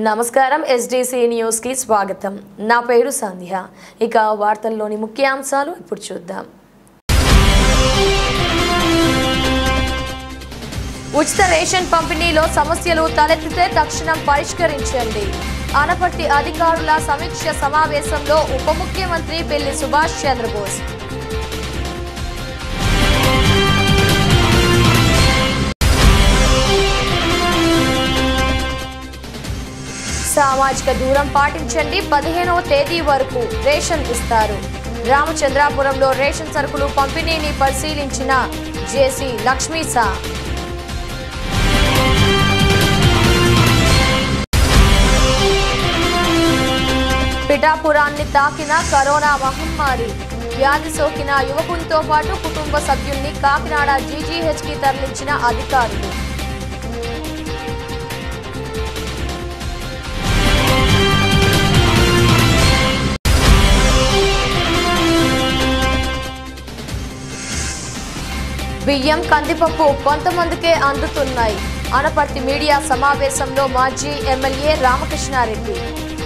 నమస్కారం SDC news కి స్వాగతం నా పేరు సంధ్య ఇక వార్తల్లోని ముఖ్యాంశాలు ఇప్పుడు చూద్దాం ఉచిత రేషన్ పంపిణీలో సమస్యలు తలెత్తితే తక్షణం పరిష్కరించండి ఆనపర్తి అధికారుల సమీక్ష సమావేశంలో ఉప ముఖ్యమంత్రి పెళ్లి సుభాష్ చంద్రబోస్ సామాజిక దూరం పాటించండి పదిహేనవ తేదీ వరకు రేషన్ ఇస్తారు రామచంద్రాపురంలో రేషన్ సరుకులు పంపిణీని పరిశీలించిన జేసీ లక్ష్మీసా పిఠాపురాన్ని తాకిన కరోనా మహమ్మారి వ్యాధి సోకిన యువకునితో పాటు కుటుంబ సభ్యుల్ని కాకినాడ జీజీహెచ్ కి తరలించిన అధికారులు బియ్యం కందిపప్పు కొంతమందికే అందుతున్నాయి అనపర్తి మీడియా సమావేశంలో మాజీ ఎమ్మెల్యే రామకృష్ణారెడ్డి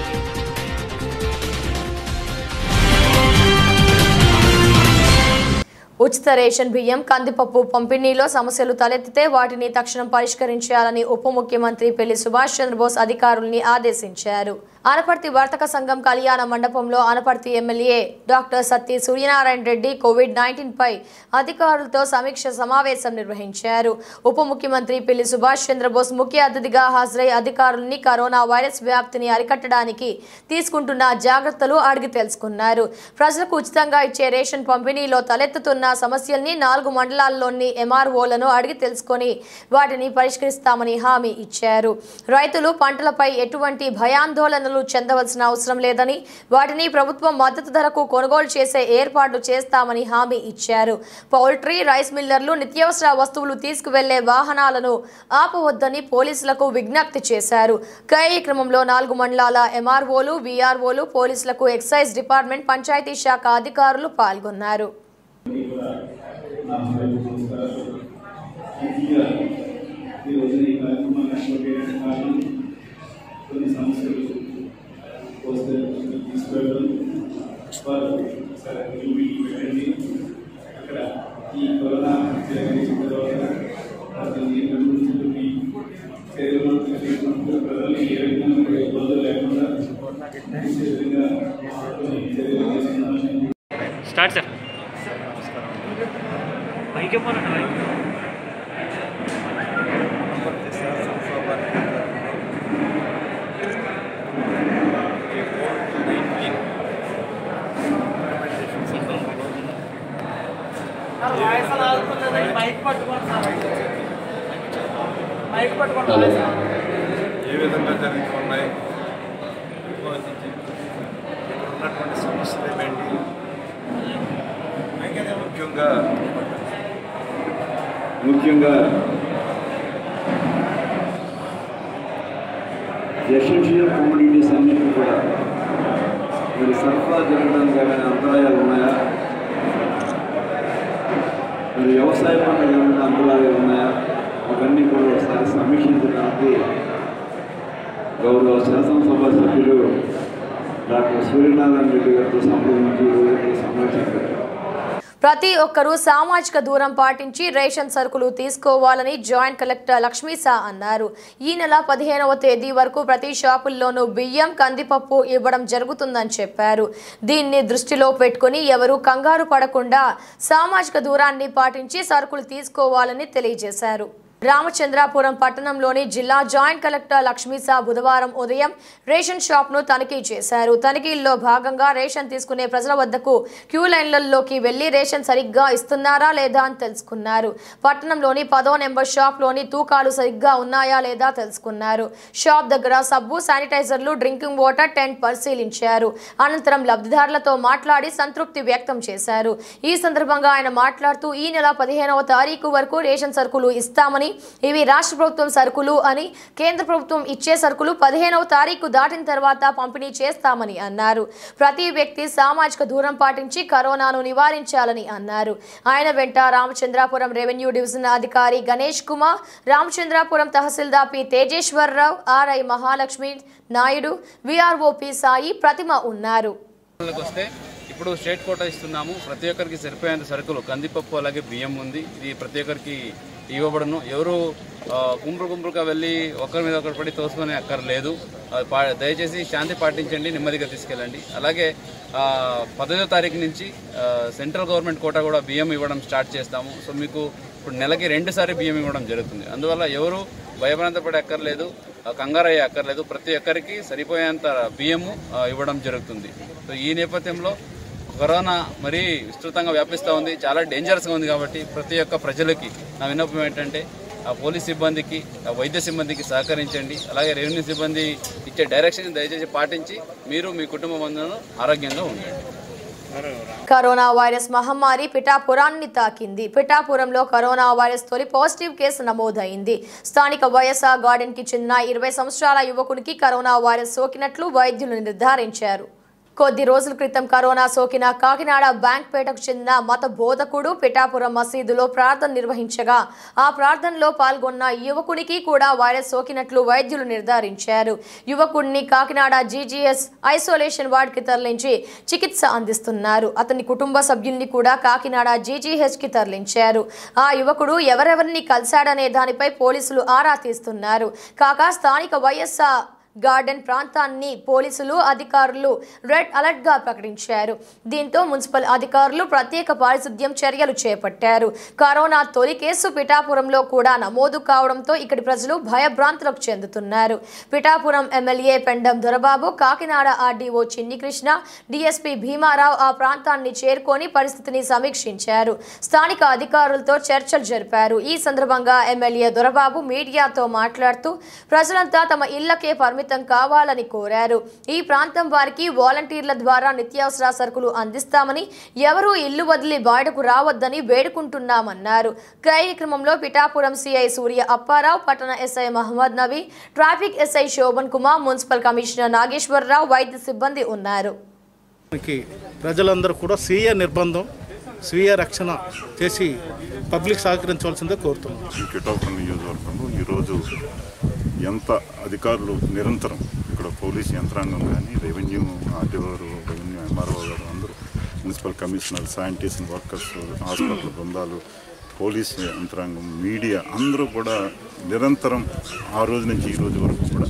ఉచిత రేషన్ బియ్యం కందిపప్పు పంపిణీలో సమస్యలు తలెత్తితే వాటిని తక్షణం పరిష్కరించాలని ఉప ముఖ్యమంత్రి పెళ్లి సుభాష్ చంద్రబోస్ అధికారుల్ని ఆదేశించారు ఆనపర్తి వర్తక సంఘం కళ్యాణ మండపంలో Anaparthi MLA doctor Satti Suryanarayana Reddy covid nineteen పై అధికారులతో సమీక్ష సమావేశం నిర్వహించారు ఉప ముఖ్యమంత్రి పెళ్లి సుభాష్ చంద్రబోస్ ముఖ్య అతిథిగా హాజరై అధికారుల్ని కరోనా వైరస్ వ్యాప్తిని అరికట్టడానికి తీసుకుంటున్న జాగ్రత్తలు అడిగి తెలుసుకున్నారు ప్రజలకు ఉచితంగా ఇచ్చే రేషన్ పంపిణీలో తలెత్తుతున్న సమస్యల్ని నాలుగు మండలాల్లోని ఎంఆర్ఓలను అడిగి తెలుసుకొని వాటిని పరిష్కరిస్తామని హామీ ఇచ్చారు రైతులు పంటలపై ఎటువంటి భయాందోళనలు చెందవలసిన అవసరం లేదని వాటిని ప్రభుత్వం మద్దతు ధరకు కొనుగోలు చేసే ఏర్పాట్లు చేస్తామని హామీ ఇచ్చారు పౌల్ట్రీ రైస్ మిల్లర్లు నిత్యావసర వస్తువులు తీసుకువెళ్లే వాహనాలను ఆపవద్దని పోలీసులకు విజ్ఞప్తి చేశారు కార్యక్రమంలో నాలుగు మండలాల ఎంఆర్ఓలు వీఆర్ఓలు పోలీసులకు ఎక్సైజ్ డిపార్ట్మెంట్ పంచాయతీ శాఖ అధికారులు పాల్గొన్నారు నా హృదయపూర్వక ముఖ్యంగా ఈరోజు ఈ కార్యక్రమాన్ని ఏర్పాటు చేయడానికి కారణం కొన్ని సమస్యలు వస్తే తీసుకెళ్ళడం వారు సరే మీరు మీటింగ్ పెట్టండి అక్కడ ఈ కరోనా జరిగిన తర్వాత వాటిని నిర్వహించుకుని చర్యలు తీసుకుంటూ ప్రజల్ని ఏ విధంగా కూడా ఇబ్బందులు లేకుండా చేసే విధంగా కొన్ని చర్యలు తీసుకున్నామని స్టార్ట్ సార్ పైకి పోనండి పైకి ఏ విధంగా జరుగుతూ ఉన్నాయి ఇక్కడ ఉన్నటువంటి సమస్యలు ఏమేంటి ముఖ్యంగా ముఖ్యంగా ఎసెన్షియల్ కమ్యూనిటీస్ అన్నింటినీ కూడా మరి సరఫరా జరగడానికి ఏమైనా అంతరాయాలు ఉన్నాయా మరి వ్యవసాయ పనులకు ఏమైనా అంతరాయాలు ఉన్నాయా అవన్నీ కూడా ఒకసారి సమీక్షించడానికి గౌరవ శాసనసభ సభ్యులు డాక్టర్ సూర్యనారాయణ రెడ్డి గారితో సంప్రదించి ఈరోజు సమావేశం పెట్టారు ప్రతి ఒక్కరూ సామాజిక దూరం పాటించి రేషన్ సరుకులు తీసుకోవాలని జాయింట్ కలెక్టర్ లక్ష్మీసా అన్నారు ఈ నెల పదిహేనవ తేదీ వరకు ప్రతి షాపుల్లోనూ బియ్యం కందిపప్పు ఇవ్వడం జరుగుతుందని చెప్పారు దీన్ని దృష్టిలో పెట్టుకుని ఎవరూ కంగారు పడకుండా సామాజిక దూరాన్ని పాటించి సరుకులు తీసుకోవాలని తెలియజేశారు రామచంద్రాపురం పట్టణంలోని జిల్లా జాయింట్ కలెక్టర్ లక్ష్మీసా బుధవారం ఉదయం రేషన్ షాప్ను తనిఖీ చేశారు తనిఖీల్లో భాగంగా రేషన్ తీసుకునే ప్రజల వద్దకు క్యూ లైన్లలోకి వెళ్లి రేషన్ సరిగ్గా ఇస్తున్నారా లేదా అని తెలుసుకున్నారు పట్టణంలోని పదో నెంబర్ షాప్లోని తూకాలు సరిగ్గా ఉన్నాయా లేదా తెలుసుకున్నారు షాప్ దగ్గర సబ్బు శానిటైజర్లు డ్రింకింగ్ వాటర్ టెంట్ పరిశీలించారు అనంతరం లబ్ధిదారులతో మాట్లాడి సంతృప్తి వ్యక్తం చేశారు ఈ సందర్భంగా ఆయన మాట్లాడుతూ ఈ నెల పదిహేనవ తారీఖు వరకు రేషన్ సరుకులు ఇస్తామని ఇవి రాష్ట్ర ప్రభుత్వం సరుకులు అని కేంద్ర ప్రభుత్వం ఇచ్చే సరుకులు పదిహేనవ తారీఖు దాటిన తర్వాత పంపిణీ చేస్తామని అన్నారు ప్రతి వ్యక్తి సామాజిక దూరం పాటించి కరోనాను నివారించాలని అన్నారు ఆయన వెంట రామచంద్రాపురం రెవెన్యూ డివిజన్ అధికారి గణేష్ కుమార్ రామచంద్రాపురం తహసీల్దార్ P Tejeswara Rao RI Mahalakshmi Naidu VRO P Sai Pratima ఉన్నారు విషయాలకు వస్తే ఇప్పుడు స్టేట్ కోటా ఇస్తున్నాము ప్రతి ఒక్కరికి సరిపోయేంత సరుకులు కందిపప్పు అలాగే బియ్యం ఉంది ఇది ప్రతి ఒక్కరికి ఇవ్వబడను ఎవరు ఆ, గుంపులు గుంపులుగా వెళ్ళి ఒకరి మీద ఒకరు పడి తోసుకునే అక్కర్లేదు అది పా- దయచేసి శాంతి పాటించండి నెమ్మదిగా తీసుకెళ్ళండి అలాగే ఆ, పదహైదో తారీఖు నుంచి ఆ, సెంట్రల్ గవర్నమెంట్ కోటా కూడా బియ్యం ఇవ్వడం స్టార్ట్ చేస్తాము సో మీకు ఇప్పుడు నెలకి రెండుసారి బియ్యం ఇవ్వడం జరుగుతుంది అందువల్ల ఎవరు భయభ్రాంతపడే అక్కర్లేదు ఆ, కంగారు అయ్యే అక్కర్లేదు ప్రతి ఒక్కరికి సరిపోయేంత బియ్యము ఆ, ఇవ్వడం జరుగుతుంది సో ఈ నేపథ్యంలో కరోనా మరీ విస్తృతంగా వ్యాపిస్తూ ఉంది చాలా డేంజరస్గా ఉంది కాబట్టి ప్రతి ఒక్క ప్రజలకి నా విన్నపం ఏంటంటే ఆ పోలీస్ సిబ్బందికి ఆ వైద్య సిబ్బందికి సహకరించండి అలాగే రెవెన్యూ సిబ్బంది ఇచ్చే డైరెక్షన్ దయచేసి పాటించి మీరు మీ కుటుంబ బంధువులను ఆరోగ్యంగా ఉండండి కరోనా వైరస్ మహమ్మారి పిఠాపురాన్ని తాకింది పిఠాపురంలో కరోనా వైరస్ తొలి పాజిటివ్ కేసు నమోదైంది స్థానిక వైఎస్ఆర్ గార్డెన్ కి చెందిన ఇరవై సంవత్సరాల యువకునికి కరోనా వైరస్ సోకినట్లు వైద్యులు నిర్ధారించారు కొద్ది రోజుల క్రితం కరోనా సోకిన కాకినాడ బ్యాంక్ పేటకు చెందిన మత బోధకుడు పిఠాపురం మసీదులో ప్రార్థన నిర్వహించగా ఆ ప్రార్థనలో పాల్గొన్న యువకునికి కూడా వైరస్ సోకినట్లు వైద్యులు నిర్ధారించారు యువకుడిని కాకినాడ జీజీఎస్ ఐసోలేషన్ వార్డుకి తరలించి చికిత్స అందిస్తున్నారు అతని కుటుంబ సభ్యుల్ని కూడా కాకినాడ జీజీహెచ్ కి తరలించారు ఆ యువకుడు ఎవరెవరిని కలిశాడనే దానిపై పోలీసులు ఆరా తీస్తున్నారు కాగా స్థానిక వైఎస్ఆర్ గార్డెన్ ప్రాంతాన్ని పోలీసులు అధికారులు రెడ్ అలర్ట్ గా ప్రకటించారు దీంతో మున్సిపల్ అధికారులు ప్రత్యేక పారిశుద్ధ్యం చర్యలు చేపట్టారు కరోనా తొలి కేసు పిఠాపురంలో కూడా నమోదు కావడంతో ఇక్కడి ప్రజలు భయభ్రాంతులకు చెందుతున్నారు Pithapuram MLA Pendem Dorababu Kakinada RDO Chinni Krishna DSP Bhimarao ఆ ప్రాంతాన్ని చేరుకొని పరిస్థితిని సమీక్షించారు స్థానిక అధికారులతో చర్చలు జరిపారు ఈ సందర్భంగా ఎమ్మెల్యే దొరబాబు మీడియాతో మాట్లాడుతూ ప్రజలంతా తమ ఇళ్లకే పరిమితం కావాలని కోరారు ఈ ప్రాంతం వారికి వాలంటీర్ల ద్వారా నిత్యావసర సరుకులు అందిస్తామని ఎవరూ ఇల్లు వదిలి బయటకు రావద్దని వేడుకుంటున్నామన్నారు కార్యక్రమంలో పిఠాపురం సిఐ సూర్య అప్పారావు పట్టణ SI Mohammed Nabi traffic SI Shobhan Kumar municipal commissioner Nageswara Rao వైద్య సిబ్బంది ఉన్నారు మనకి ప్రజలందరూ కూడా స్వీయ నిర్బంధం స్వీయ రక్షణ చేసి పబ్లిక్ సహకరించవలసిందే కోరుతున్నాం ఈ కిటాపురం నియోజకవర్గంలో ఈరోజు ఎంత అధికారులు నిరంతరం ఇక్కడ పోలీస్ యంత్రాంగం కానీ రెవెన్యూ ఆర్టీఓ రెవెన్యూ ఎంఆర్ఓ గారు అందరూ municipal commissioner sanitation workers hospital బృందాలు పోలీస్ యంత్రాంగం మీడియా అందరూ కూడా నిరంతరం ఆ రోజు నుంచి ఈ రోజు వరకు కూడా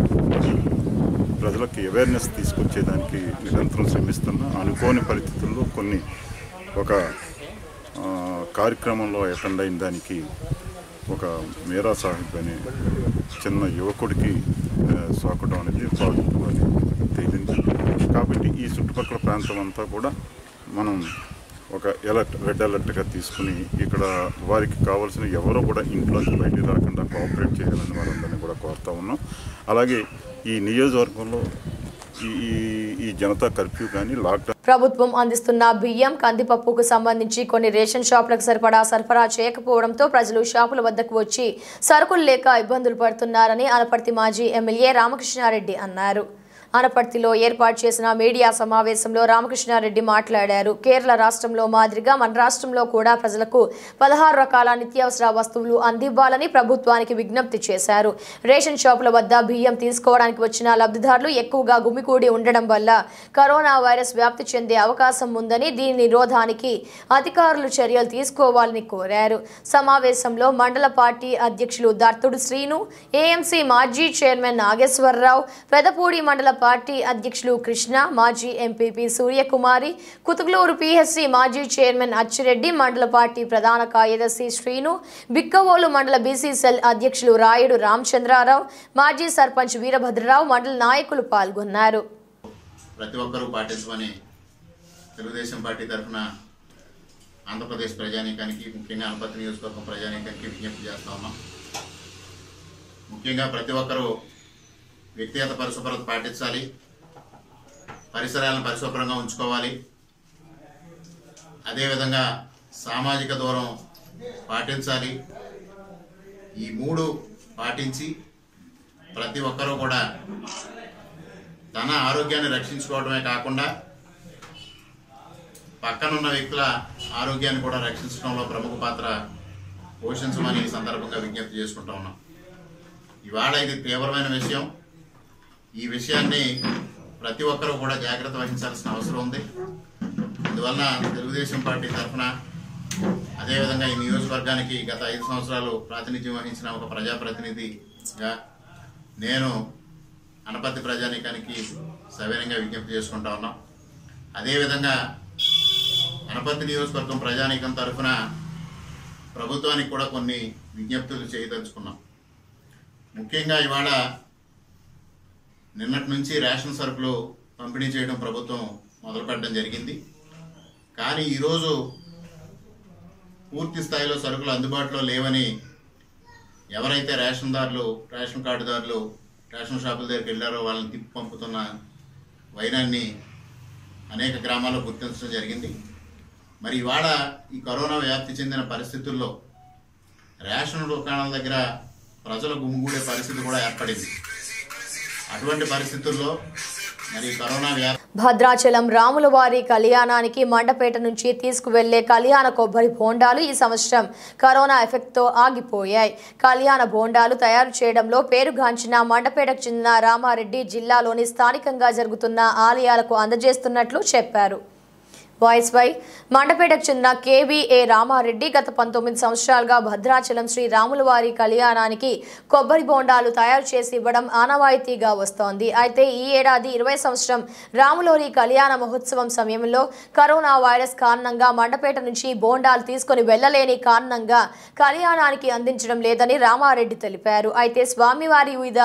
ప్రజలకు అవేర్నెస్ తీసుకొచ్చేదానికి నిరంతరం శ్రమిస్తున్న అనుకోని పరిస్థితుల్లో కొన్ని ఒక ఆ, కార్యక్రమంలో అటెండ్ అయిన దానికి ఒక మీరా సాహిబ్ అనే చిన్న యువకుడికి ఆ, సోకడం అనేది పాజిటివ్ అని తేలింది కాబట్టి ఈ చుట్టుపక్కల ప్రాంతం అంతా కూడా మనం ఒక ఎలర్ట్ రెడ్ అలర్ట్గా తీసుకుని ఇక్కడ వారికి కావాల్సిన ఎవరో కూడా ఇంట్లోంచి బయటికి రాకుండా కోఆపరేట్ చేయాలని వాళ్ళందరినీ కూడా కోరుతా ఉన్నాం అలాగే ఈ నియోజకవర్గంలో ఈ ఈ- ఈ జనతా కర్ఫ్యూ కానీ లాక్డౌన్ ప్రభుత్వం అందిస్తున్న బియ్యం కందిపప్పుకు సంబంధించి కొన్ని రేషన్ షాపులకు సరిపడా సరఫరా చేయకపోవడంతో ప్రజలు షాపుల వద్దకు వచ్చి సరుకులు లేక ఇబ్బందులు పడుతున్నారని అనపర్తి మాజీ ఎమ్మెల్యే రామకృష్ణారెడ్డి అన్నారు అనపర్తిలో ఏర్పాటు చేసిన మీడియా సమావేశంలో రామకృష్ణారెడ్డి మాట్లాడారు కేరళ రాష్ట్రంలో మాదిరిగా మన రాష్ట్రంలో కూడా ప్రజలకు పదహారు రకాల నిత్యావసర వస్తువులు అందివ్వాలని ప్రభుత్వానికి విజ్ఞప్తి చేశారు రేషన్ షాపుల వద్ద బియ్యం తీసుకోవడానికి వచ్చిన లబ్ధిదారులు ఎక్కువగా గుమికూడి ఉండడం వల్ల కరోనా వైరస్ వ్యాప్తి చెందే అవకాశం ఉందని దీని నిరోధానికి అధికారులు చర్యలు తీసుకోవాలని కోరారు సమావేశంలో మండల పార్టీ అధ్యక్షులు దత్తుడు శ్రీను ఏఎంసీ మాజీ చైర్మన్ నాగేశ్వరరావు పెదపూడి మండల పార్టీ అధ్యక్షులు కృష్ణ మాజీ ఎంపీపీ సూర్యకుమారి కుతుకులూరు పిహెచ్సి మాజీ చైర్మన్ అచ్చిరెడ్డి మండల పార్టీ ప్రధాన కార్యదర్శి శ్రీను బిక్కవోలు మండల బీసీ సెల్ అధ్యక్షులు రాయుడు రామచంద్రారావు మాజీ సర్పంచ్ వీరభద్రరావు మండల నాయకులు పాల్గొన్నారు ప్రతి ఒక్కరూ పాటించమని తెలుగుదేశం పార్టీ తరఫున ఆంధ్రప్రదేశ్ ప్రజానీకానికి ముఖ్యంగా అనపర్తి నియోజకవర్గం ప్రజానీకానికి విజ్ఞప్తి చేస్తా ఉన్నాం ముఖ్యంగా ప్రతి ఒక్కరూ వ్యక్తిగత పరిశుభ్రత పాటించాలి పరిసరాలను పరిశుభ్రంగా ఉంచుకోవాలి అదేవిధంగా సామాజిక దూరం పాటించాలి ఈ మూడు పాటించి ప్రతి ఒక్కరూ కూడా తన ఆరోగ్యాన్ని రక్షించుకోవడమే కాకుండా పక్కనున్న వ్యక్తుల ఆరోగ్యాన్ని కూడా రక్షించడంలో ప్రముఖ పాత్ర పోషించమని ఈ సందర్భంగా విజ్ఞప్తి చేసుకుంటా ఉన్నాం ఇవాళ ఇది తీవ్రమైన విషయం ఈ విషయాన్ని ప్రతి ఒక్కరూ కూడా జాగ్రత్త వహించాల్సిన అవసరం ఉంది అందువలన తెలుగుదేశం పార్టీ తరఫున అదేవిధంగా ఈ నియోజకవర్గానికి గత ఐదు సంవత్సరాలు ప్రాతినిధ్యం వహించిన ఒక ప్రజాప్రతినిధిగా నేను అనపర్తి ప్రజానీకానికి సవినంగా విజ్ఞప్తి చేసుకుంటా ఉన్నాం అదేవిధంగా అనపర్తి నియోజకవర్గం ప్రజానీకం తరఫున ప్రభుత్వానికి కూడా కొన్ని విజ్ఞప్తులు చేయదలుచుకున్నాం ముఖ్యంగా ఇవాళ నిన్నటి నుంచి రేషన్ సరుకులు పంపిణీ చేయడం ప్రభుత్వం మొదలుపెట్టడం జరిగింది కానీ ఈరోజు పూర్తి స్థాయిలో సరుకులు అందుబాటులో లేవని ఎవరైతే రేషన్దారులు రేషన్ కార్డుదారులు రేషన్ షాపుల దగ్గరికి వెళ్ళారో వాళ్ళని తిప్పి పంపుతున్న వైనాన్ని అనేక గ్రామాల్లో గుర్తించడం జరిగింది మరి ఇవాళ ఈ కరోనా వ్యాప్తి చెందిన పరిస్థితుల్లో రేషన్ దుకాణాల దగ్గర ప్రజలు గుమిగూడే పరిస్థితి కూడా ఏర్పడింది అటువంటి పరిస్థితుల్లో మరి కరోనా వ్యాప్తి భద్రాచలం రాములవారి కళ్యాణానికి మండపేట నుంచి తీసుకువెళ్లే కళ్యాణ కొబ్బరి బోండాలు ఈ సంవత్సరం కరోనా ఎఫెక్ట్తో ఆగిపోయాయి కళ్యాణ బోండాలు తయారు చేయడంలో పేరుగాంచిన మండపేటకు చెందిన రామారెడ్డి జిల్లాలోని స్థానికంగా జరుగుతున్న ఆలయాలకు అందజేస్తున్నట్లు చెప్పారు వాయిస్ వై మండపేటకు చెందిన కేవీఏ రామారెడ్డి గత పంతొమ్మిది సంవత్సరాలుగా భద్రాచలం శ్రీ రాములవారి కళ్యాణానికి కొబ్బరి బోండాలు తయారు చేసి ఇవ్వడం ఆనవాయితీగా వస్తోంది అయితే ఈ ఏడాది ఇరవై సంవత్సరం రాములోరి కళ్యాణ మహోత్సవం సమయంలో కరోనా వైరస్ కారణంగా మండపేట నుంచి బోండాలు తీసుకొని వెళ్లలేని కారణంగా కళ్యాణానికి అందించడం లేదని రామారెడ్డి తెలిపారు అయితే స్వామివారి వివిధ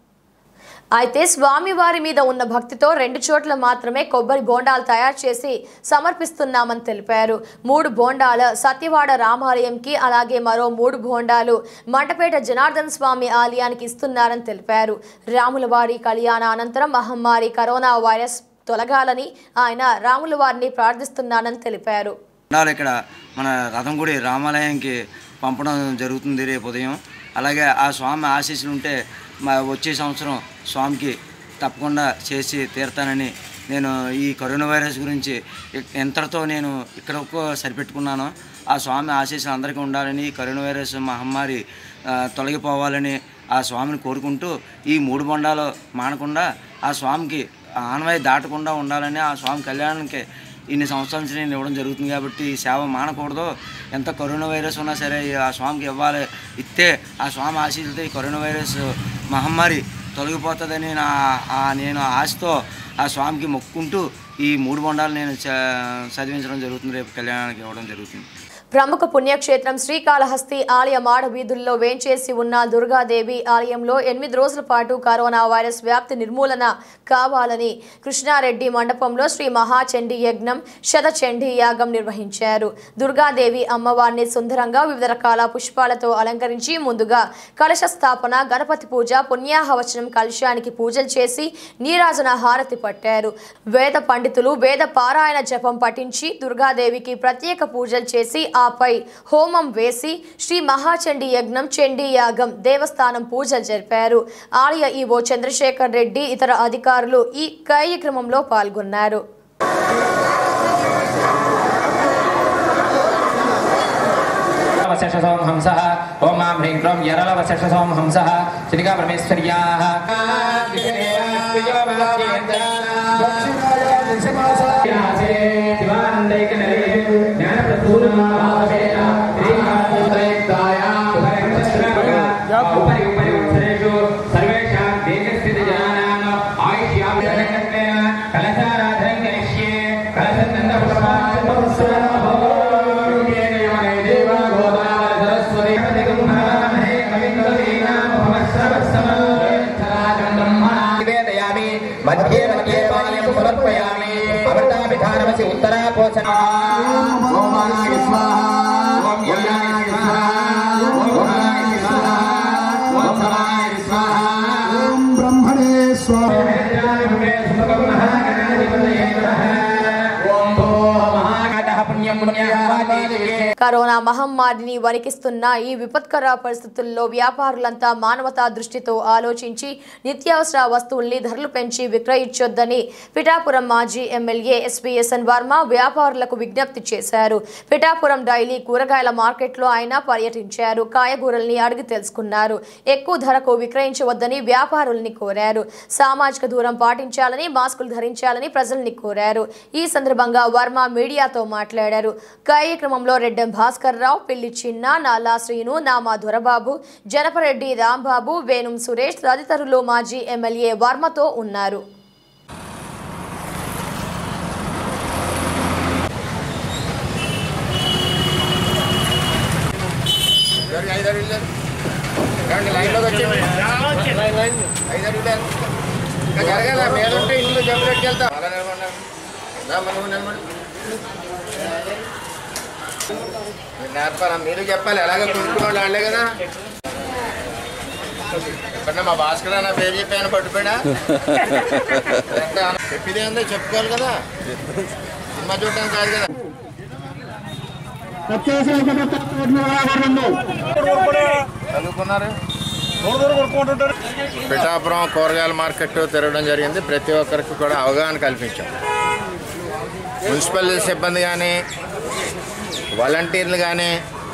అయితే స్వామివారి మీద ఉన్న భక్తితో రెండు చోట్ల మాత్రమే కొబ్బరి బోండాలు తయారు చేసి సమర్పిస్తున్నామని తెలిపారు మూడు బోండాల సత్యవాడ రామాలయంకి అలాగే మరో మూడు బోండాలు మంటపేట జనార్దన్ స్వామి ఆలయానికి ఇస్తున్నారని తెలిపారు రాములవారి కళ్యాణ అనంతరం మహమ్మారి కరోనా వైరస్ తొలగాలని ఆయన రాముల వారిని ప్రార్థిస్తున్నానని తెలిపారు ఉండాలి ఇక్కడ మన రథంగుడి రామాలయానికి పంపడం జరుగుతుంది రేపు ఉదయం అలాగే ఆ స్వామి ఆశీస్సులు ఉంటే మా వచ్చే సంవత్సరం స్వామికి తప్పకుండా చేసి తీరుతానని నేను ఈ కరోనా వైరస్ గురించి ఇ- ఎంతటితో నేను ఇక్కడకు సరిపెట్టుకున్నాను ఆ స్వామి ఆశీస్సులు అందరికీ ఉండాలని ఈ కరోనా వైరస్ మహమ్మారి ఆ, తొలగిపోవాలని ఆ స్వామిని కోరుకుంటూ ఈ మూడు బొండాలు మానకుండా ఆ స్వామికి ఆనవాయి దాటకుండా ఉండాలని ఆ స్వామి కళ్యాణానికి ఇన్ని సంవత్సరాల నుంచి నేను ఇవ్వడం జరుగుతుంది కాబట్టి ఈ సేవ మానకూడదు ఎంత కరోనా వైరస్ ఉన్నా సరే ఈ ఆ స్వామికి ఇవ్వాలి ఇస్తే ఆ స్వామి ఆశీస్సులతో ఈ కరోనా వైరస్ మహమ్మారి తొలగిపోతుందని నా ఆ నేను ఆశతో ఆ స్వామికి మొక్కుకుంటూ ఈ మూడు బొండాలు నేను చ- చదివించడం జరుగుతుంది రేపు కళ్యాణానికి ఇవ్వడం జరుగుతుంది ప్రముఖ పుణ్యక్షేత్రం శ్రీకాళహస్తి ఆలయ మాడ వీధుల్లో వేంచేసి ఉన్న దుర్గాదేవి ఆలయంలో ఎనిమిది రోజుల పాటు కరోనా వైరస్ వ్యాప్తి నిర్మూలన కావాలని కృష్ణారెడ్డి మండపంలో శ్రీ మహాచండీ యజ్ఞం శతచండీ యాగం నిర్వహించారు దుర్గాదేవి అమ్మవారిని సుందరంగా వివిధ రకాల పుష్పాలతో అలంకరించి ముందుగా కలశ స్థాపన గణపతి పూజ పుణ్యాహవచనం కలశానికి పూజలు చేసి నీరాజన హారతి పట్టారు వేద పండితులు వేద పారాయణ జపం పఠించి దుర్గాదేవికి ప్రత్యేక పూజలు చేసి ఆపై హోమం వేసి శ్రీ మహాచండీ యజ్ఞం చండీ యాగం దేవస్థానం పూజలు జరిపారు ఆలయ ఈవో చంద్రశేఖర్ రెడ్డి ఇతర అధికారులు ఈ కార్యక్రమంలో పాల్గొన్నారు వశషసోం హంస ఓం మాం హ్రీం క్రోం యరళ వశషసోం హంస శ్రీగా పరమేశ్వర్యాః నివేదయామి మధ్యే మధ్యే పానీయం సమర్పయామి అమృతాభిధానమసి ఉత్తరా పోషణ ఓం స్వాహ కరోనా మహమ్మారిని వణికిస్తున్న ఈ విపత్కర పరిస్థితుల్లో వ్యాపారులంతా మానవతా దృష్టితో ఆలోచించి నిత్యావసర వస్తువుల్ని ధరలు పెంచి విక్రయించొద్దని పిఠాపురం మాజీ ఎమ్మెల్యే ఎస్పీఎస్ఎన్ వర్మ వ్యాపారులకు విజ్ఞప్తి చేశారు పిఠాపురం డైలీ కూరగాయల మార్కెట్లో ఆయన పర్యటించారు కాయగూరల్ని అడిగి తెలుసుకున్నారు ఎక్కువ ధరకు విక్రయించవద్దని వ్యాపారుల్ని కోరారు సామాజిక దూరం పాటించాలని మాస్కులు ధరించాలని ప్రజల్ని కోరారు ఈ సందర్భంగా వర్మ మీడియాతో మాట్లాడారు కార్యక్రమంలో రెడ్డెం భాస్కర్ రావు పిల్లి చిన్న నాలా శ్రీను నామా దొరబాబు జనపరెడ్డి రాంబాబు వేణుం సురేష్ తదితరులు మాజీ ఎమ్మెల్యే వర్మతో ఉన్నారు ఐదు అడుగులు రండి లైన్లోకి వచ్చేయండి ఐదు అడుగులు ఇంకా జరగాల మీద ఉంటే ఇంట్లో జబ్బు పెట్టుకెళ్తా అలా నిలబడినా నువ్వు నిలబడి మీరు నేర్పాలా మీరు చెప్పాలి ఎలాగ కొనుక్కున్న వాళ్ళు వాళ్ళే కదా చెప్పండి మా భాస్కర్ నా పేరు చెప్పాను పట్టుపోయినా చెప్పిదే ఉందో చెప్పుకోవాలి కదా సినిమా చూడడానికి కాదు కదా చదువుకున్నారు పిఠాపురం కూరగాయల మార్కెట్ తిరగడం జరిగింది ప్రతి ఒక్కరికి కూడా అవగాహన కల్పించాం మున్సిపల్ సిబ్బంది కానీ వాలంటీర్లు కానీ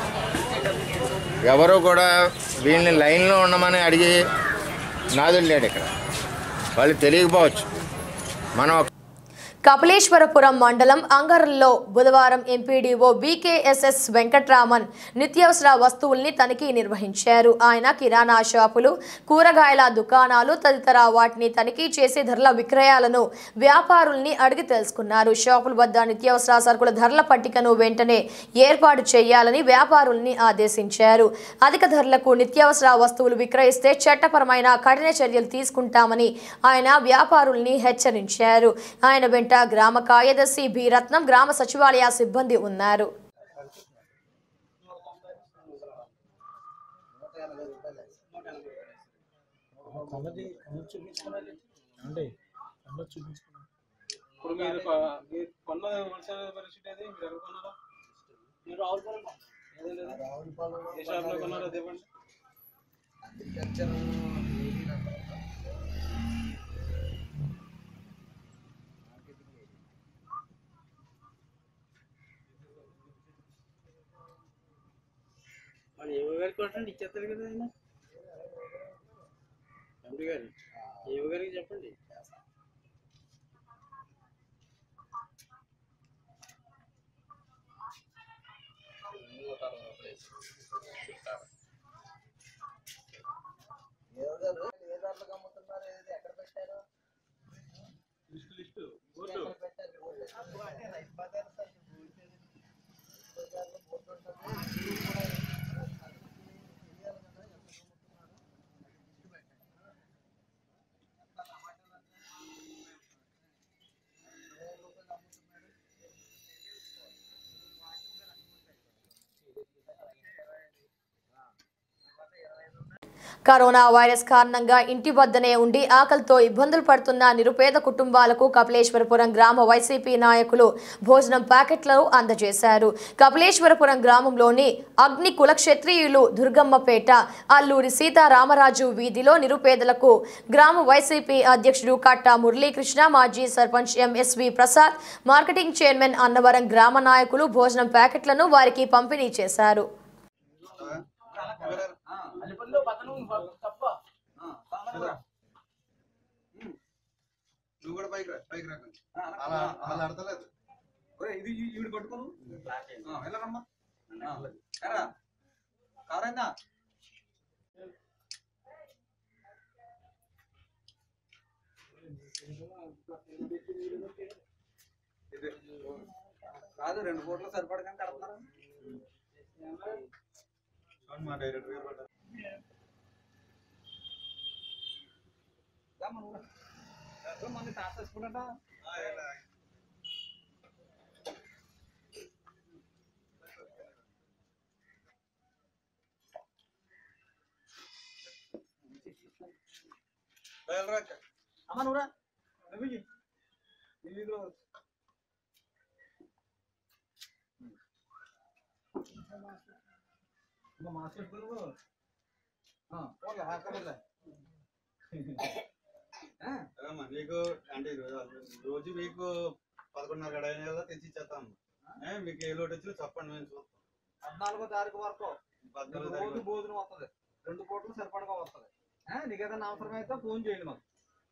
ఎవరు కూడా వీళ్ళని లైన్లో ఉండమని అడిగి నాదులు లేడు ఇక్కడ వాళ్ళు తెలియకపోవచ్చు మనం ఒక కపిలేశ్వరపురం మండలం అంగరంలో బుధవారం ఎంపీడీఓ బీకేఎస్ఎస్ వెంకట్రామన్ నిత్యావసర వస్తువుల్ని తనిఖీ నిర్వహించారు ఆయన కిరాణా షాపులు కూరగాయల దుకాణాలు తదితర వాటిని తనిఖీ చేసి ధరల విక్రయాలను వ్యాపారుల్ని అడిగి తెలుసుకున్నారు షాపుల వద్ద నిత్యావసర సరుకుల ధరల పట్టికను వెంటనే ఏర్పాటు చేయాలని వ్యాపారుల్ని ఆదేశించారు అధిక ధరలకు నిత్యావసర వస్తువులు విక్రయిస్తే చట్టపరమైన కఠిన చర్యలు తీసుకుంటామని ఆయన వ్యాపారుల్ని హెచ్చరించారు ఆయన వెంట గ్రామ కార్యదర్శి బి రత్నం గ్రామ సచివాలయ సిబ్బంది ఉన్నారు ఇప్పుడు మీరు కొ- మీరు కొన్న హోల్సేల్ పరిస్థితి ఏది మీరు ఎక్కడ కొన్నారా మీరు రావులపాలెం ఏ షాప్లో కొన్నారో అది ఇవ్వండి మరి ఏవో గారికి కొట్టండి ఇచ్చేస్తారు కదా ఆయన ఎంపీ గారు ఏవో గారికి చెప్పండి కరోనా వైరస్ కారణంగా ఇంటి వద్దనే ఉండి ఆకలితో ఇబ్బందులు పడుతున్న నిరుపేద కుటుంబాలకు కపిలేశ్వరపురం గ్రామ వైసీపీ నాయకులు భోజనం ప్యాకెట్లను అందజేశారు కపిలేశ్వరపురం గ్రామంలోని అగ్ని కులక్షత్రియులు దుర్గమ్మపేట అల్లూరి సీతారామరాజు వీధిలో నిరుపేదలకు గ్రామ వైసీపీ అధ్యక్షుడు కట్టా మురళీకృష్ణ మాజీ sarpanch MSV Prasad marketing chairman Annavaram గ్రామ నాయకులు భోజనం ప్యాకెట్లను వారికి పంపిణీ చేశారు నువ్వు కూడా పైకి రా పైకి రా కొంచెం. అలా అలా అడతలేదు ఒరేయ్, ఇది ఈ- ఈవిడ పట్టుకోను ఆ, వెళ్ళరమ్మా ఆ, ఎరా కారైందా ఇది. కాదు రెండు కోట్లు సరిపడగానే కడుతున్నారా చూడండి మా డైరెక్టర్ గారు పడ్డారు. రా మన ఊరు. ఎంతో మంది టాస్ వేసుకుంటా అమ్మ నువ్వురా నువ్వు ఇయ్యి. నీ వీధిలో ఇంకా మాస్క్ పెట్టుకో పోలే అక్కర్లే అమ్మా మీకు అంటే ఈరోజు రోజు మీకు పదకొండున్నర గడ అయిన కదా తెచ్చి ఇచ్చేస్తాం ఏ, మీకు ఏ లోటు వచ్చినా చెప్పండి మేము చూస్తాం పద్నాలుగో తారీఖు వరకు పద్నాలుగో నీకు తారీఖు రోజు భోజనం వస్తుంది రెండు పూటలు సరిపడగా వస్తుంది నీకు ఏదైనా అవసరం అయితే ఫోన్ చేయండి మాకు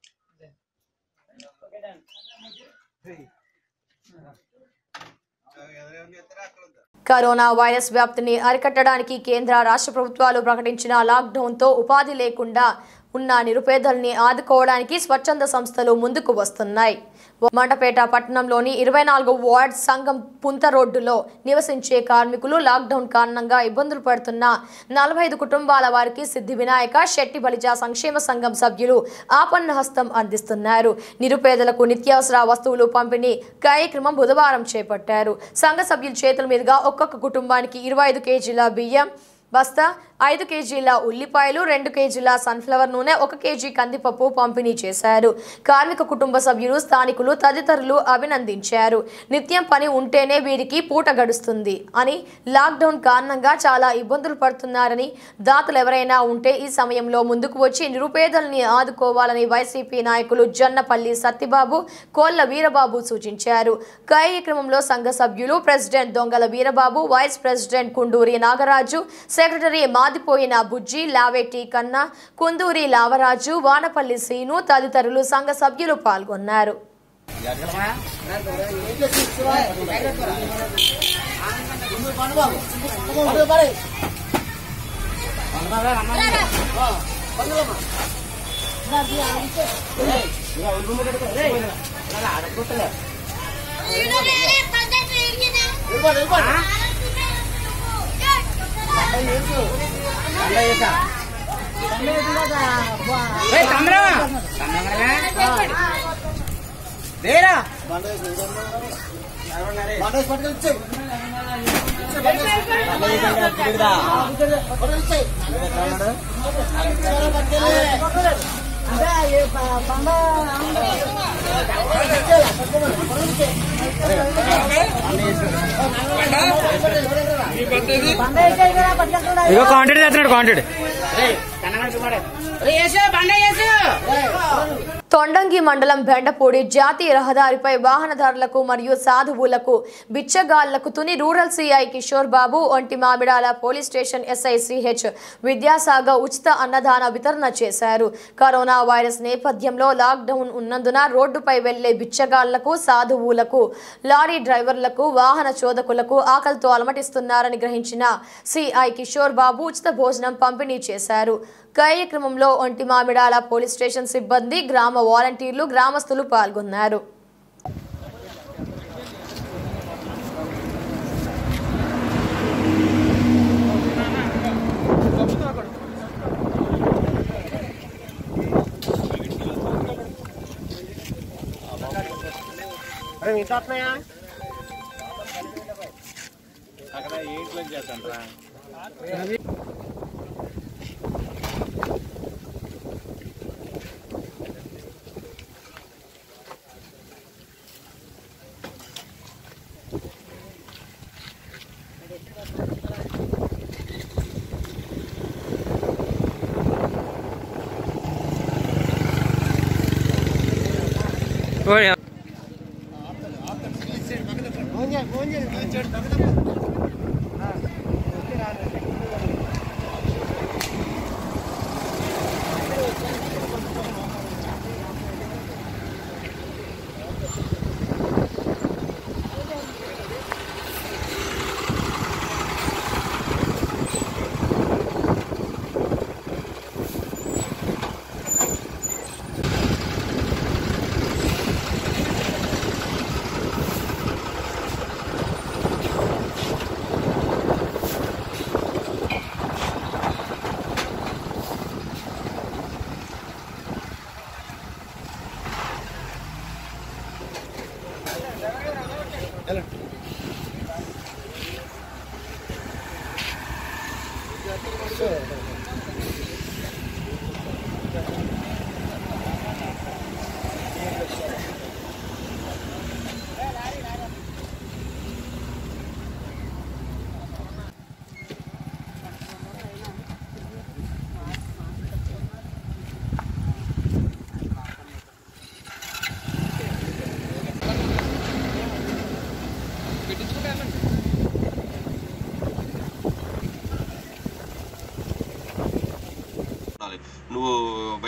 ఎవరైనా ఇస్తారా అక్కడ ఉందా? కరోనా వైరస్ వ్యాప్తిని అరికట్టడానికి కేంద్ర రాష్ట్ర ప్రభుత్వాలు ప్రకటించిన లాక్డౌన్తో ఉపాధి లేకుండా ఉన్న నిరుపేదల్ని ఆదుకోవడానికి స్వచ్ఛంద సంస్థలు ముందుకు వస్తున్నాయి మండపేట పట్టణంలోని ఇరవై నాలుగు వార్డ్ సంఘం పుంత రోడ్డులో నివసించే కార్మికులు లాక్డౌన్ కారణంగా ఇబ్బందులు పడుతున్న నలభై ఐదు కుటుంబాల వారికి సిద్ధి వినాయక శెట్టి బలిజ సంక్షేమ సంఘం సభ్యులు ఆపన్న హస్తం అందిస్తున్నారు నిరుపేదలకు నిత్యావసర వస్తువులు పంపిణీ కార్యక్రమం బుధవారం చేపట్టారు సంఘ సభ్యుల చేతుల మీదుగా ఒక్కొక్క కుటుంబానికి ఇరవై ఐదు కేజీల బియ్యం బస్తా ఐదు కేజీల ఉల్లిపాయలు రెండు కేజీల సన్ఫ్లవర్ నూనె ఒక కేజీ కందిపప్పు పంపిణీ చేశారు కార్మిక కుటుంబ సభ్యులు స్థానికులు తదితరులు అభినందించారు నిత్యం పని ఉంటేనే వీరికి పూట గడుస్తుంది అని లాక్డౌన్ కారణంగా చాలా ఇబ్బందులు పడుతున్నారని దాతలు ఎవరైనా ఉంటే ఈ సమయంలో ముందుకు వచ్చి నిరుపేదల్ని ఆదుకోవాలని వైసీపీ నాయకులు జన్నపల్లి సత్యబాబు కోళ్ల వీరబాబు సూచించారు కార్యక్రమంలో సంఘ సభ్యులు president Dongala Veerababu vice president Kunduri Nagaraju secretary మాదిపోయిన బుజ్జి లావేటి కన్నా కుందూరి లావరాజు వానపల్లి సీను తదితరులు సంఘ సభ్యులు పాల్గొన్నారు ఇగో కాంటాక్ట్ చేస్తున్నాడు కాంటాక్ట్ తొండంగి మండలం బెండపూడి జాతీయ రహదారిపై వాహనదారులకు మరియు సాధువులకు బిచ్చగాళ్లకు తుని రూరల్ సిఐ కిషోర్ బాబు ఒంటి మామిడాల police station SI CH Vidyasagar ఉచిత అన్నదాన వితరణ చేశారు కరోనా వైరస్ నేపథ్యంలో లాక్డౌన్ ఉన్నందున రోడ్డుపై వెళ్లే బిచ్చగాళ్లకు సాధువులకు లారీ డ్రైవర్లకు వాహన చోదకులకు ఆకలితో అలమటిస్తున్నారని గ్రహించిన సిఐ కిషోర్ బాబు ఉచిత భోజనం పంపిణీ చేశారు కార్యక్రమంలో ఒంటి మామిడాల పోలీస్ స్టేషన్ సిబ్బంది గ్రామ వాలంటీర్లు గ్రామస్తులు పాల్గొన్నారు అక్కడ ఏంట్లో చేస్తాను రా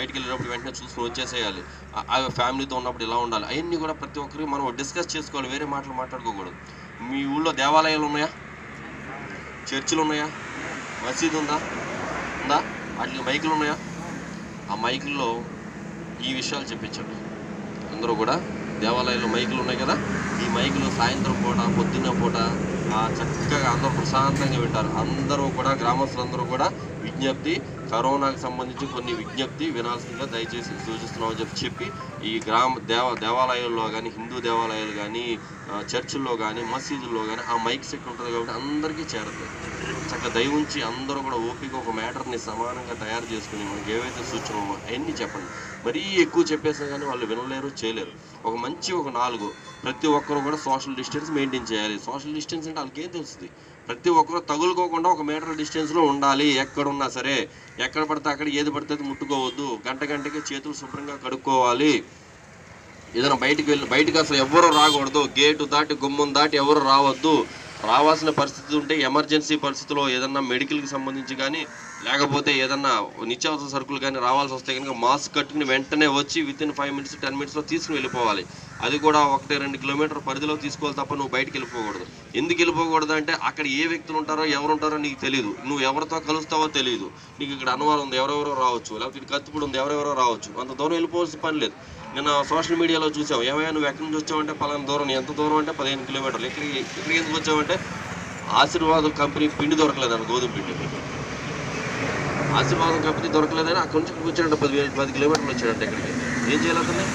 బయటికి వెళ్ళేటప్పుడు వెంటనే చూసుకుని వచ్చేసేయాలి ఆ- ఆ ఫ్యామిలీతో ఉన్నప్పుడు ఇలా ఉండాలి అవన్నీ కూడా ప్రతి ఒక్కరికి మనం డిస్కస్ చేసుకోవాలి వేరే మాటలు మాట్లాడుకోకూడదు మీ ఊళ్ళో దేవాలయాలు ఉన్నాయా చర్చిలు ఉన్నాయా మసీదు ఉందా ఉందా వాటికి మైకులు ఉన్నాయా ఆ మైకుల్లో ఈ విషయాలు చెప్పించండి అందరూ కూడా దేవాలయాల్లో మైకులు ఉన్నాయి కదా ఈ మైకులు సాయంత్రం పూట పొద్దున్న పూట ఆ, చక్కగా అందరూ ప్రశాంతంగా వింటారు అందరూ కూడా గ్రామస్తులందరూ కూడా విజ్ఞప్తి కరోనాకు సంబంధించి కొన్ని విజ్ఞప్తి వినాల్సిందిగా దయచేసి సూచిస్తున్నామని చెప్పి చెప్పి ఈ గ్రామ దేవ దేవాలయాల్లో కానీ హిందూ దేవాలయాలు కానీ ఆ, చర్చిల్లో కానీ మసీదుల్లో కానీ ఆ మైక్ సెట్ ఉంటుంది కాబట్టి అందరికీ చేరుతుంది చక్కగా దయ ఉంచి అందరూ కూడా ఓపిక ఒక మ్యాటర్ని సమానంగా తయారు చేసుకుని మనకి ఏవైతే సూచనలు అవన్నీ చెప్పండి మరీ ఎక్కువ చెప్పేసినా కానీ వాళ్ళు వినలేరు చేయలేరు ఒక మంచి ఒక నాలుగు ప్రతి ఒక్కరు కూడా సోషల్ డిస్టెన్స్ మెయింటైన్ చేయాలి సోషల్ డిస్టెన్స్ అంటే వాళ్ళకి ఏం తెలుస్తుంది ప్రతి ఒక్కరు తగులుకోకుండా ఒక మీటర్ డిస్టెన్స్లో ఉండాలి ఎక్కడున్నా సరే ఎక్కడ పడితే అక్కడ ఏది పడితే అది ముట్టుకోవద్దు గంట గంటకి చేతులు శుభ్రంగా కడుక్కోవాలి ఏదైనా బయటికి వెళ్ళి బయటికి అసలు ఎవరు రాకూడదు గేటు దాటి గుమ్మం దాటి ఎవరు రావద్దు రావాల్సిన పరిస్థితి ఉంటే ఎమర్జెన్సీ పరిస్థితిలో ఏదన్నా మెడికల్కి సంబంధించి కానీ లేకపోతే ఏదన్నా నిత్యావసర సరుకులు కానీ రావాల్సి వస్తే కనుక మాస్క్ కట్టుకుని వెంటనే వచ్చి within five minutes ten మినిట్స్లో తీసుకుని వెళ్ళిపోవాలి అది కూడా ఒకటి రెండు కిలోమీటర్ పరిధిలో తీసుకోవాలి తప్ప నువ్వు బయటికి వెళ్ళిపోకూడదు ఎందుకు వెళ్ళిపోకూడదు అంటే అక్కడ ఏ వ్యక్తులు ఉంటారో ఎవరు ఉంటారో నీకు తెలియదు నువ్వు ఎవరితో కలుస్తావో తెలియదు నీకు ఇక్కడ అనుమానం ఉంది ఎవరెవరో రావచ్చు లేకపోతే ఇటు కత్తిపూడి ఉంది ఎవరెవరో రావచ్చు అంత దూరం వెళ్ళిపోవాల్సిన పని లేదు నిన్న సోషల్ మీడియాలో చూసాం ఏమైనా నువ్వు ఎక్కడి నుంచి వచ్చావంటే పలానా దూరం ఎంత దూరం అంటే పదిహేను కిలోమీటర్లు ఇక్కడికి ఇక్కడికి ఎందుకు వచ్చావంటే ఆశీర్వాదం కంపెనీ పిండి దొరకలేదన్న గోధుమ పిండి ఆశీర్వాదం కంపెనీ దొరకలేదని అక్కడి నుంచి ఇక్కడికి వచ్చాడంటే పది వేలు పది కిలోమీటర్లు వచ్చాడంటే ఇక్కడికి ఏం చేయాలి అతన్ని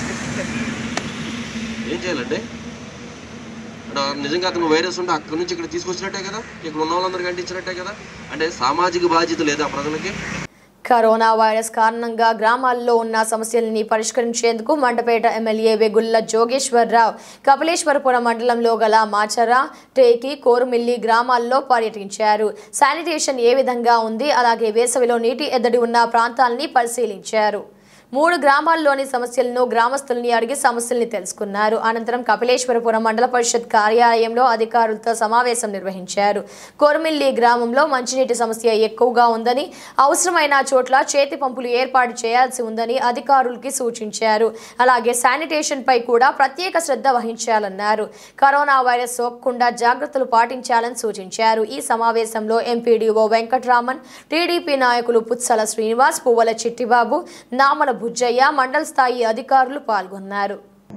ఏం చేయాలంటే అంటే నిజంగా అతను వైరస్ ఉంటే అక్కడి నుంచి ఇక్కడ తీసుకొచ్చినట్టే కదా ఇక్కడ ఉన్న వాళ్ళందరికీ అంటించినట్టే కదా అంటే సామాజిక బాధ్యత లేదా ప్రజలకి కరోనా వైరస్ కారణంగా గ్రామాల్లో ఉన్న సమస్యల్ని పరిష్కరించేందుకు మండపేట ఎమ్మెల్యే వెగుళ్ల జోగేశ్వరరావు కపిలేశ్వరపురం మండలంలో గల మాచర టేకి కోరుమిల్లి గ్రామాల్లో పర్యటించారు శానిటేషన్ ఏ విధంగా ఉంది అలాగే వేసవిలో నీటి ఎద్దడి ఉన్న ప్రాంతాలని పరిశీలించారు మూడు గ్రామాల్లోని సమస్యలను గ్రామస్తుల్ని అడిగి సమస్యల్ని తెలుసుకున్నారు అనంతరం కపిలేశ్వరపురం మండల పరిషత్ కార్యాలయంలో అధికారులతో సమావేశం నిర్వహించారు కోరమిల్లి గ్రామంలో మంచినీటి సమస్య ఎక్కువగా ఉందని అవసరమైన చోట్ల చేతి పంపులు ఏర్పాటు చేయాల్సి ఉందని అధికారులకి సూచించారు అలాగే శానిటేషన్ పై కూడా ప్రత్యేక శ్రద్ధ వహించాలన్నారు కరోనా వైరస్ సోకకుండా జాగ్రత్తలు పాటించాలని సూచించారు ఈ సమావేశంలో ఎంపీడీఓ వెంకట్రామన్ టీడీపీ నాయకులు పుత్సల శ్రీనివాస్ పువ్వల చిట్టిబాబు నామల బుజ్జయ్య మండల స్థాయి అధికారులు పాల్గొన్నారు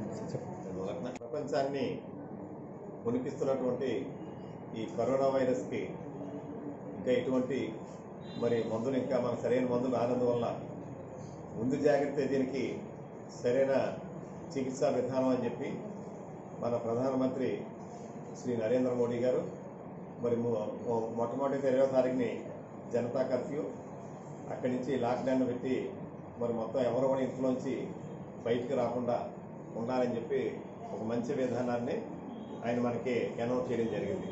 ప్రపంచాన్ని ఉనికిస్తున్నటువంటి ఈ కరోనా వైరస్కి ఇంకా ఎటువంటి మరి మందులు ఇంకా మన సరైన మందులు రానందువల్ల ముందు జాగ్రత్త దీనికి సరైన చికిత్సా విధానం అని చెప్పి మన ప్రధానమంత్రి శ్రీ నరేంద్ర మోడీ గారు మరి మొ- మొ- మొట్టమొదటి ఇరవై తారీఖుని జనతా కర్ఫ్యూ అక్కడి నుంచి లాక్డౌన్ పెట్టి మరి మొత్తం ఎవరు కూడా ఇంట్లోంచి బయటికి రాకుండా ఉండాలని చెప్పి ఒక మంచి విధానాన్ని ఆయన మనకి అనౌన్స్ చేయడం జరిగింది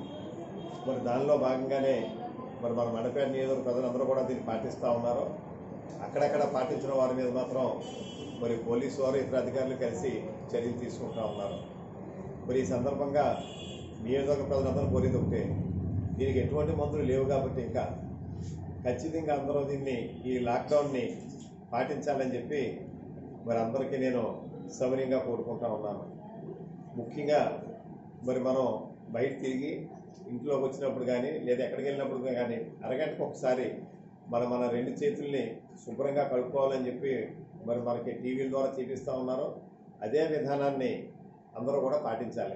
మరి దానిలో భాగంగానే మరి మన మండపేట నియోజకవర్గ ప్రజలందరూ కూడా దీన్ని పాటిస్తూ ఉన్నారు అక్కడక్కడ పాటించిన వారి మీద మాత్రం మరి పోలీసు వారు ఇతర అధికారులు కలిసి చర్యలు తీసుకుంటా ఉన్నారు మరి ఈ సందర్భంగా నియోజకవర్గ ప్రజలందరూ కోరేది ఒకటే దీనికి ఎటువంటి మందులు లేవు కాబట్టి ఇంకా ఖచ్చితంగా అందరూ దీన్ని ఈ లాక్డౌన్ని పాటించాలని చెప్పి మరి అందరికీ నేను సౌకర్యంగా కోరుకుంటా ఉన్నాను ముఖ్యంగా మరి మనం బయట తిరిగి ఇంట్లోకి వచ్చినప్పుడు కానీ లేదా ఎక్కడికి వెళ్ళినప్పుడు కానీ అరగంటకు ఒకసారి మన మన రెండు చేతుల్ని శుభ్రంగా కడుక్కోవాలని చెప్పి మరి మనకి టీవీల ద్వారా చూపిస్తూ ఉన్నారు అదే విధానాన్ని అందరూ కూడా పాటించాలి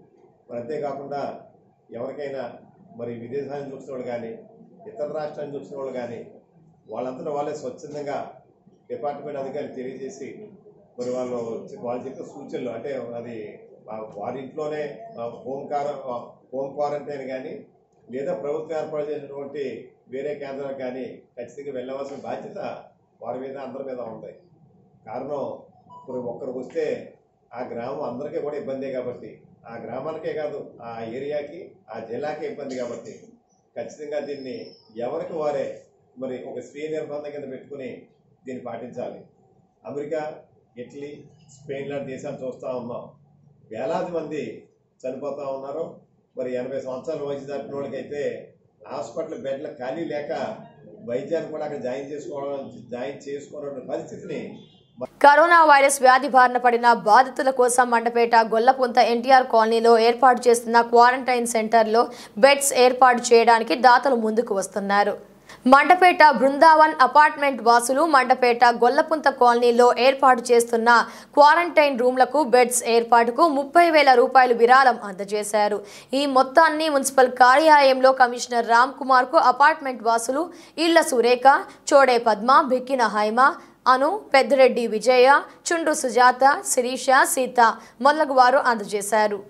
మరి అంతేకాకుండా ఎవరికైనా మరి విదేశాల నుంచి వచ్చిన వాళ్ళు కానీ ఇతర రాష్ట్రాల నుంచి వచ్చిన వాళ్ళు కానీ వాళ్ళంతటా వాళ్ళే స్వచ్ఛందంగా డిపార్ట్మెంట్ అధికారులు తెలియజేసి మరి వాళ్ళు వాళ్ళు చెప్పిన సూచనలు అంటే అది వా- వారి ఇంట్లోనే ఆ, హోమ్ కార ఆ, హోమ్ క్వారంటైన్ కానీ లేదా ప్రభుత్వం ఏర్పాటు చేసినటువంటి వేరే కేంద్రాలకు కానీ ఖచ్చితంగా వెళ్ళవలసిన బాధ్యత వారి మీద అందరి మీద ఉంది కారణం ఇప్పుడు ఒక్కరికి వస్తే ఆ గ్రామం అందరికీ కూడా ఇబ్బందే కాబట్టి ఆ గ్రామానికే కాదు ఆ ఏరియాకి ఆ జిల్లాకే ఇబ్బంది కాబట్టి ఖచ్చితంగా దీన్ని ఎవరికి వారే మరి ఒక స్వీయ నిర్బంధం కింద పెట్టుకుని దీన్ని పాటించాలి అమెరికా ఇటలీ స్పెయిన్ లాంటి దేశాలు చూస్తూ ఉన్నాం వేలాది మంది చనిపోతూ ఉన్నారు మరి ఎనభై సంవత్సరాల వయసు దాటిన వాళ్ళకైతే హాస్పిటల్ బెడ్ల ఖాళీ లేక వైద్యాన్ని కూడా అక్కడ జాయిన్ చేసుకోవడం జాయిన్ చేసుకోవడం పరిస్థితిని కరోనా వైరస్ వ్యాధి బారిన పడిన బాధితుల కోసం మండపేట గొల్లపుంత ఎన్టీఆర్ కాలనీలో ఏర్పాటు చేస్తున్న క్వారంటైన్ సెంటర్లో బెడ్స్ ఏర్పాటు చేయడానికి దాతలు ముందుకు వస్తున్నారు మండపేట బృందావన్ అపార్ట్మెంట్ వాసులు మండపేట గొల్లపుంత కాలనీలో ఏర్పాటు చేస్తున్న క్వారంటైన్ రూమ్లకు బెడ్స్ ఏర్పాటుకు ముప్పై వేల రూపాయలు విరాళం అందజేశారు ఈ మొత్తాన్ని మున్సిపల్ కార్యాలయంలో కమిషనర్ రామ్ కుమార్ కు అపార్ట్మెంట్ వాసులు ఇళ్ల సురేఖ చోడే పద్మ బిక్కిన హైమ అను పెద్దిరెడ్డి విజయ చుండ్రు సుజాత శిరీష సీత మొదలగు వారు అందజేశారు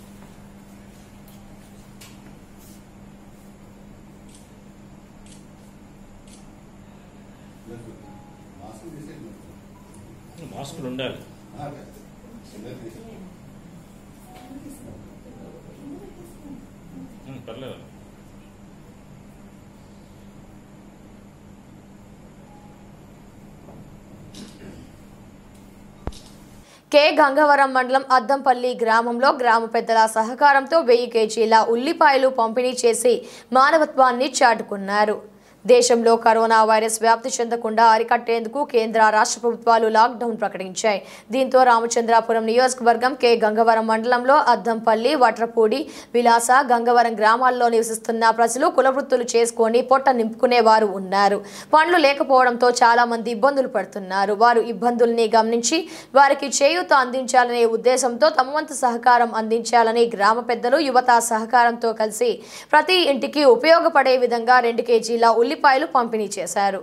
మాస్కులు ఉండాలి ఉమ్, పర్లేదు కె గంగవరం మండలం అద్దంపల్లి గ్రామంలో గ్రామ పెద్దల సహకారంతో వెయ్యి కేజీల ఉల్లిపాయలు పంపిణీ చేసి మానవత్వాన్ని చాటుకున్నారు దేశంలో కరోనా వైరస్ వ్యాప్తి చెందకుండా అరికట్టేందుకు కేంద్ర రాష్ట్ర ప్రభుత్వాలు లాక్డౌన్ ప్రకటించాయి దీంతో రామచంద్రాపురం నియోజకవర్గం కె గంగవరం మండలంలో అద్దంపల్లి వట్రపూడి విలాస గంగవరం గ్రామాల్లో నివసిస్తున్న ప్రజలు కులవృత్తులు చేసుకొని పొట్ట నింపుకునే వారు ఉన్నారు పండ్లు లేకపోవడంతో చాలా మంది ఇబ్బందులు పడుతున్నారు వారు ఇబ్బందుల్ని గమనించి వారికి చేయూత అందించాలనే ఉద్దేశంతో తమ వంతు సహకారం అందించాలని గ్రామ పెద్దలు యువత సహకారంతో కలిసి ప్రతి ఇంటికి ఉపయోగపడే విధంగా రెండు కేజీల ఉల్లిపాయలు పంపిణీ చేశారు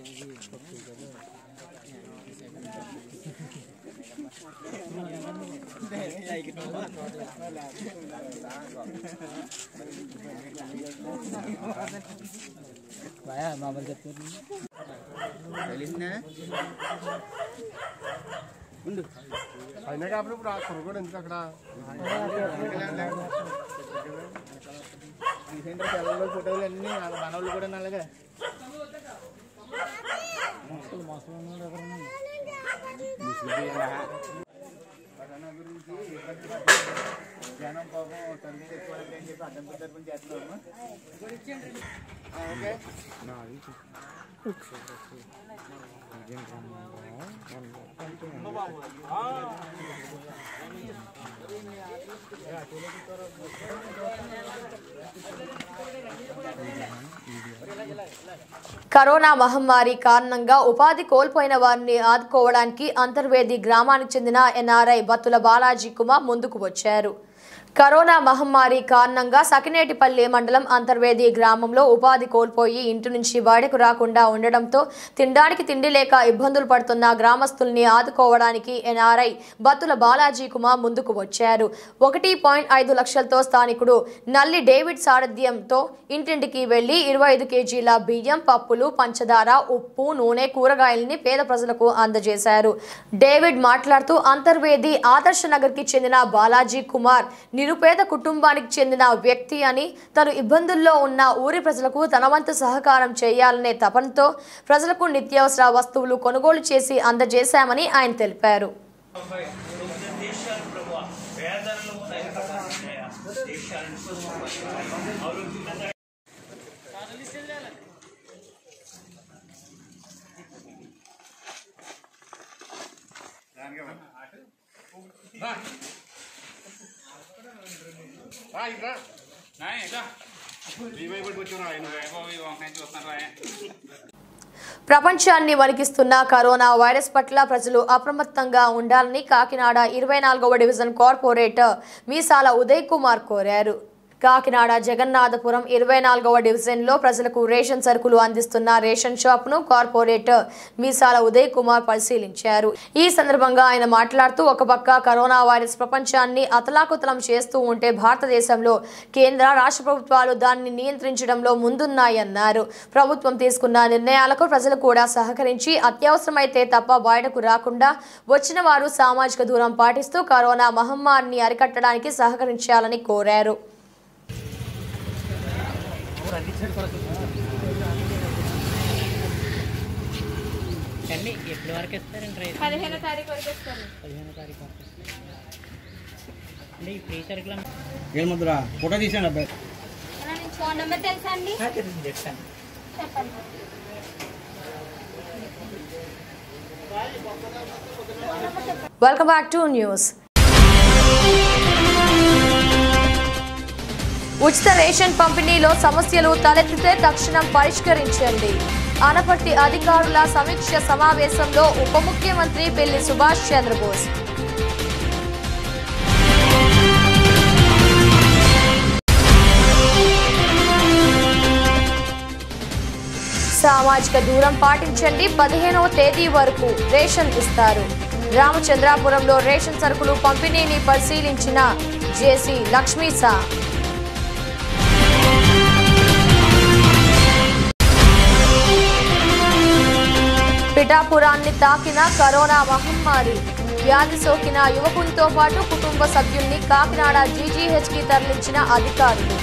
అయినా కాబట్టి ఇప్పుడు ఆ కుర్ర కూడా ఎందుకు అక్కడ పిల్లలు ఫోటోలు అన్ని మనవాళ్ళు కూడా నల్లగా జనం పాపం తల్లి తెచ్చుకోవాలని చెప్పి అడ్డం తరపున చేస్తున్నాము ఓకే కరోనా మహమ్మారి కారణంగా ఉపాధి కోల్పోయిన వారిని ఆదుకోవడానికి అంతర్వేది గ్రామానికి చెందిన ఎన్ఆర్ఐ బత్తుల బాలాజీ కుమార్ ముందుకు వచ్చారు కరోనా మహమ్మారి కారణంగా సకినేటిపల్లి మండలం అంతర్వేది గ్రామంలో ఉపాధి కోల్పోయి ఇంటి నుంచి బయటకు రాకుండా ఉండడంతో తినడానికి తిండి లేక ఇబ్బందులు పడుతున్న గ్రామస్తుల్ని ఆదుకోవడానికి ఎన్ఆర్ఐ బత్తుల బాలాజీ కుమార్ ముందుకు వచ్చారు ఒకటి పాయింట్ ఐదు లక్షలతో స్థానికుడు నల్లి డేవిడ్ సారథ్యంతో ఇంటింటికి వెళ్లి ఇరవై ఐదు కేజీల బియ్యం పప్పులు పంచదార ఉప్పు నూనె కూరగాయల్ని పేద ప్రజలకు అందజేశారు డేవిడ్ మాట్లాడుతూ అంతర్వేది ఆదర్శ నగర్ కి చెందిన బాలాజీ కుమార్ నిరుపేద కుటుంబానికి చెందిన వ్యక్తి అని తను ఇబ్బందుల్లో ఉన్న ఊరి ప్రజలకు తన వంతు సహకారం చేయాలనే తపనతో ప్రజలకు నిత్యావసర వస్తువులు కొనుగోలు చేసి అందజేశామని ఆయన తెలిపారు ప్రపంచాన్ని వణికిస్తున్న కరోనా వైరస్ పట్ల ప్రజలు అప్రమత్తంగా ఉండాలని కాకినాడ ఇరవై నాలుగవ డివిజన్ కార్పొరేటర్ మీసాల ఉదయ్ కుమార్ కోరారు కాకినాడ జగన్నాథపురం ఇరవై నాలుగవ డివిజన్లో ప్రజలకు రేషన్ సరుకులు అందిస్తున్న రేషన్ షాప్ను కార్పొరేటర్ మీసాల ఉదయ్ కుమార్ పరిశీలించారు ఈ సందర్భంగా ఆయన మాట్లాడుతూ ఒక పక్క కరోనా వైరస్ ప్రపంచాన్ని అతలాకుతలం చేస్తూ ఉంటే భారతదేశంలో కేంద్ర రాష్ట్ర ప్రభుత్వాలు దాన్ని నియంత్రించడంలో ముందున్నాయన్నారు ప్రభుత్వం తీసుకున్న నిర్ణయాలకు ప్రజలు కూడా సహకరించి అత్యవసరమైతే తప్ప బయటకు రాకుండా వచ్చిన వారు సామాజిక దూరం పాటిస్తూ కరోనా మహమ్మారిని అరికట్టడానికి సహకరించాలని కోరారు అన్ని ఎప్పటి వరకు ఇస్తారండి రైతు పదిహేనో తారీఖు వరకు ఇస్తాను పదిహేనో తారీఖు వరకు అంటే ఈ ఫ్రీ సరుకులు ఏముద్ర ఫోటో తీసాను అబ్బాయి అన్న, నీకు ఫోన్ నెంబర్ తెలుసా అండి చెప్తాను చెప్పండి వెల్కమ్ బ్యాక్ టు న్యూస్ ఉచిత రేషన్ పంపిణీలో సమస్యలు తలెత్తితే తక్షణం పరిష్కరించండి ఆనపర్తి అధికారుల సమీక్ష సమావేశంలో ఉప ముఖ్యమంత్రి పెళ్లి సుభాష్ చంద్రబోస్ సామాజిక దూరం పాటించండి పదిహేనవ తేదీ వరకు రేషన్ ఇస్తారు రామచంద్రాపురంలో రేషన్ సరుకులు పంపిణీని పరిశీలించిన జేసీ లక్ష్మీసా పిఠాపురాన్ని తాకిన కరోనా మహమ్మారి వ్యాధి సోకిన యువకునితో పాటు కుటుంబ సభ్యుల్ని కాకినాడ జీజీహెచ్కి తరలించిన అధికారులు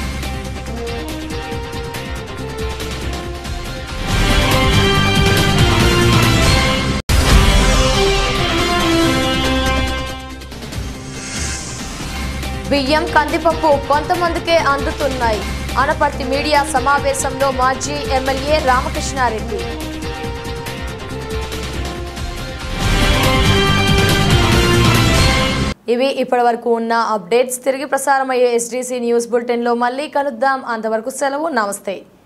బియ్యం కందిపప్పు కొంతమందికే అందుతున్నాయి అనపర్తి మీడియా సమావేశంలో మాజీ ఎమ్మెల్యే రామకృష్ణారెడ్డి ఇవి ఇప్పటి వరకు ఉన్న అప్డేట్స్ తిరిగి ప్రసారమయ్యే ఎస్డీసీ న్యూస్ బులెటిన్లో మళ్ళీ కలుద్దాం అంతవరకు సెలవు నమస్తే